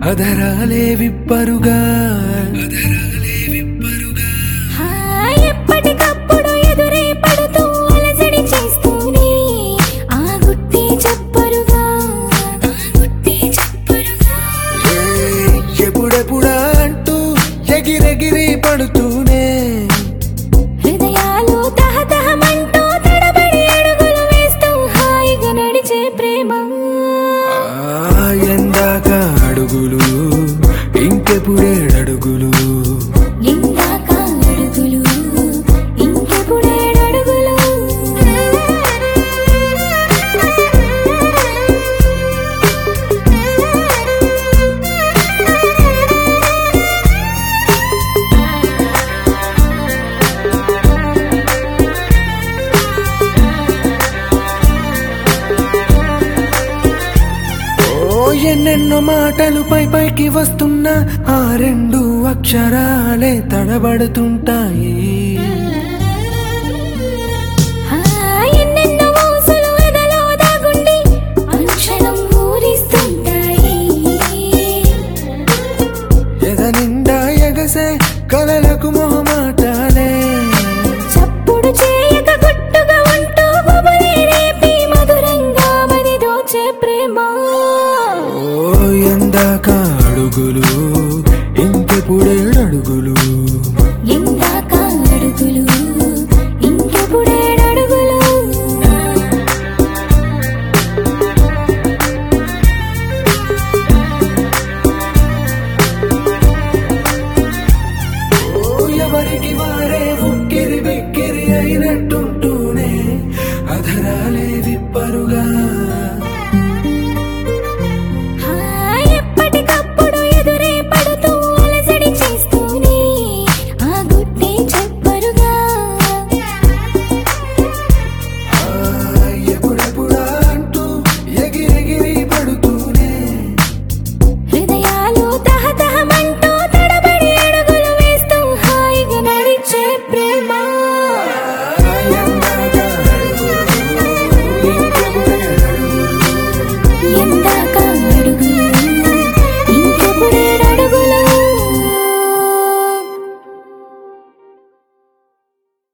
అధరాలే విప్పరుగా హా, ఎప్పటికప్పుడు ఎదురే పడుతూ అలజడి చేస్తూనే ఆ గుట్టి చెప్పరుగా ఆ గుట్టి చెప్పరుగా ఏ, ఎప్పుడెప్పుడా అంటూ ఎగిరెగిరి పడుతూనే హృదయాలు తహతహమంటూ తడబడి అడుగులు వేస్తూ హాయిగా నడిచే ప్రేమ ఆ, ఎందాక అడుగులు ఇంకెప్పుడేడడుగులు ఇందాక అడుగులు ఇంకెప్పుడేడడుగులు ఓ ఎన్నెన్నో మాటలు పై పైకి వస్తున్నా ఆ రెండు అక్షరాలే తడబడుతుంటాయి ఆ, ఎన్నెన్నో ఊసులు ఎదలో దాగుండి అనుక్షణం ఊరిస్తుంటాయి ఎద నిండా ఎగసే కలలకు మొహమాటాలే చప్పుడు చేయక గుట్టుగా ఉంటూ బుబులే రేపి మధురంగా మది దోచే ప్రేమ ఓ ఎందాక అడుగులు ఇంకెప్పుడేడడుగులు